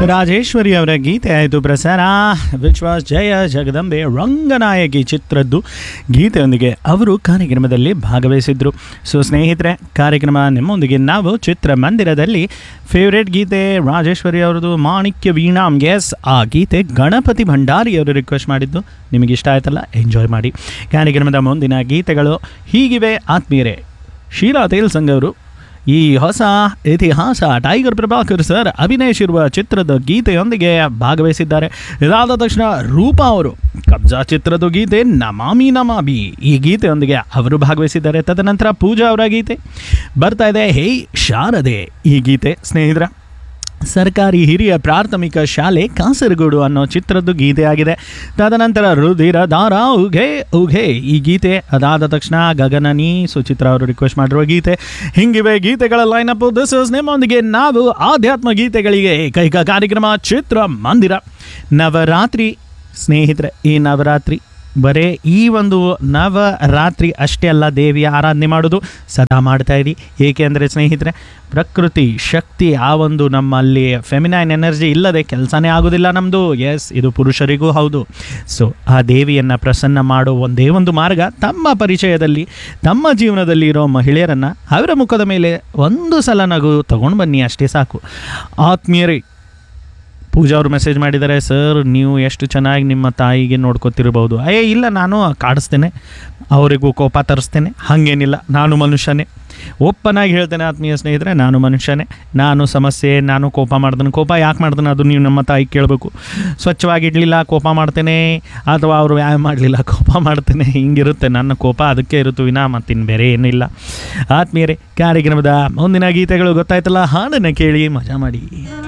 ರಾಜೇಶ್ವರಿ ಅವರ ಗೀತೆ ಆಯಿತು ಪ್ರಸಾರ ವಿಚ್ ವಾಸ್ ಜಯ ಜಗದಂಬೆ ರಂಗನಾಯಕಿ ಚಿತ್ರದ್ದು ಗೀತೆಯೊಂದಿಗೆ ಅವರು ಕಾರ್ಯಕ್ರಮದಲ್ಲಿ ಭಾಗವಹಿಸಿದ್ರು ಸೊ ಸ್ನೇಹಿತರೆ ಕಾರ್ಯಕ್ರಮ ನಿಮ್ಮೊಂದಿಗೆ ನಾವು ಚಿತ್ರಮಂದಿರದಲ್ಲಿ ಫೇವ್ರೇಟ್ ಗೀತೆ ರಾಜೇಶ್ವರಿ ಅವರದು ಮಾಣಿಕ್ಯ ವೀಣಾಮ್ ಎಸ್ ಆ ಗೀತೆ ಗಣಪತಿ ಭಂಡಾರಿ ಅವರು ರಿಕ್ವೆಸ್ಟ್ ಮಾಡಿದ್ದು ನಿಮಗೆ ಇಷ್ಟ ಆಯ್ತಲ್ಲ ಎಂಜಾಯ್ ಮಾಡಿ ಕಾರ್ಯಕ್ರಮದ ಮುಂದಿನ ಗೀತೆಗಳು ಹೀಗಿವೆ ಆತ್ಮೀಯರೇ ಶೀಲಾ ತೇಲ್ಸಂಗ್ ಅವರು ಈ ಹೊಸ ಇತಿಹಾಸ ಟೈಗರ್ ಪ್ರಭಾಕರ್ ಸರ್ ಅಭಿನಯಿಸಿರುವ ಚಿತ್ರದ ಗೀತೆಯೊಂದಿಗೆ ಭಾಗವಹಿಸಿದ್ದಾರೆ ಇದಾದ ತಕ್ಷಣ ರೂಪಾ ಅವರು ಕಬ್ಜಾ ಚಿತ್ರದ ಗೀತೆ ನಮಾಮಿ ನಮಾಮಿ ಈ ಗೀತೆಯೊಂದಿಗೆ ಅವರು ಭಾಗವಹಿಸಿದ್ದಾರೆ ತದನಂತರ ಪೂಜಾ ಅವರ ಗೀತೆ ಬರ್ತಾ ಇದೆ ಹೇ ಶಾರದೆ ಈ ಗೀತೆ ಸ್ನೇಹಿತರ ಸರ್ಕಾರಿ ಹಿರಿಯ ಪ್ರಾಥಮಿಕ ಶಾಲೆ ಕಾಸರಗೋಡು ಅನ್ನೋ ಚಿತ್ರದ್ದು ಗೀತೆ ಆಗಿದೆ ತದನಂತರ ರುಧಿರ ದಾರ ಉಘೆ ಉಘೆ ಈ ಗೀತೆ ಅದಾದ ತಕ್ಷಣ ಗಗನನಿ ಸುಚಿತ್ರ ಅವರು ರಿಕ್ವೆಸ್ಟ್ ಮಾಡಿರುವ ಗೀತೆ ಹಿಂಗಿವೆ ಗೀತೆಗಳ ಲೈನಪ್ ದಿಸ್ ಇಸ್ ನಿಮ್ಮೊಂದಿಗೆ ನಾವು ಆಧ್ಯಾತ್ಮ ಗೀತೆಗಳಿಗೆ ಏಕೈಕ ಕಾರ್ಯಕ್ರಮ ಚಿತ್ರ ಮಂದಿರ ನವರಾತ್ರಿ ಸ್ನೇಹಿತರೆ ಈ ನವರಾತ್ರಿ ಬರೇ ಈ ಒಂದು ನವರಾತ್ರಿ ಅಷ್ಟೇ ಅಲ್ಲ ದೇವಿಯ ಆರಾಧನೆ ಮಾಡೋದು ಸದಾ ಮಾಡ್ತಾ ಇರಿ ಏಕೆಂದರೆ ಸ್ನೇಹಿತರೆ ಪ್ರಕೃತಿ ಶಕ್ತಿ ಆ ಒಂದು ನಮ್ಮಲ್ಲಿ ಫೆಮಿನೈನ್ ಎನರ್ಜಿ ಇಲ್ಲದೆ ಕೆಲಸನೇ ಆಗೋದಿಲ್ಲ ನಮ್ಮದು ಎಸ್ ಇದು ಪುರುಷರಿಗೂ ಹೌದು ಸೊ ಆ ದೇವಿಯನ್ನು ಪ್ರಸನ್ನ ಮಾಡೋ ಒಂದೇ ಒಂದು ಮಾರ್ಗ ತಮ್ಮ ಪರಿಚಯದಲ್ಲಿ ತಮ್ಮ ಜೀವನದಲ್ಲಿ ಇರೋ ಮಹಿಳೆಯರನ್ನು ಅವರ ಮುಖದ ಮೇಲೆ ಒಂದು ಸಲ ನಗು ತಗೊಂಡು ಬನ್ನಿ ಅಷ್ಟೇ ಸಾಕು ಆತ್ಮೀಯರೇ ಪೂಜಾ ಅವರು ಮೆಸೇಜ್ ಮಾಡಿದ್ದಾರೆ ಸರ್ ನೀವು ಎಷ್ಟು ಚೆನ್ನಾಗಿ ನಿಮ್ಮ ತಾಯಿಗೆ ನೋಡ್ಕೊತಿರ್ಬೋದು ಅಯ್ಯೇ ಇಲ್ಲ ನಾನು ಕಾಡಿಸ್ತೇನೆ ಅವರಿಗೂ ಕೋಪ ತರಿಸ್ತೇನೆ ಹಾಗೇನಿಲ್ಲ ನಾನು ಮನುಷ್ಯನೇ ಓಪನ್ನಾಗಿ ಹೇಳ್ತೇನೆ ಆತ್ಮೀಯ ಸ್ನೇಹಿತರೆ ನಾನು ಮನುಷ್ಯನೇ ನಾನು ಸಮಸ್ಯೆ ನಾನು ಕೋಪ ಮಾಡ್ತೇನೆ ಕೋಪ ಯಾಕೆ ಮಾಡ್ತೇನೆ ಅದು ನೀವು ನಮ್ಮ ತಾಯಿ ಕೇಳಬೇಕು ಸ್ವಚ್ಛವಾಗಿ ಇಡಲಿಲ್ಲ ಕೋಪ ಮಾಡ್ತೇನೆ ಅಥವಾ ಅವರು ವ್ಯಾಯಾಮ ಮಾಡಲಿಲ್ಲ ಕೋಪ ಮಾಡ್ತೇನೆ ಹಿಂಗಿರುತ್ತೆ ನನ್ನ ಕೋಪ ಅದಕ್ಕೆ ಇರುತ್ತೆ ವಿನಾ ಮತ್ತಿನ್ನು ಬೇರೆ ಏನಿಲ್ಲ ಆತ್ಮೀಯರೇ ಕಾರ್ಯಕ್ರಮದ ಮುಂದಿನ ಗೀತೆಗಳು ಗೊತ್ತಾಯ್ತಲ್ಲ ಹಾಡನ್ನು ಕೇಳಿ ಮಜಾ ಮಾಡಿ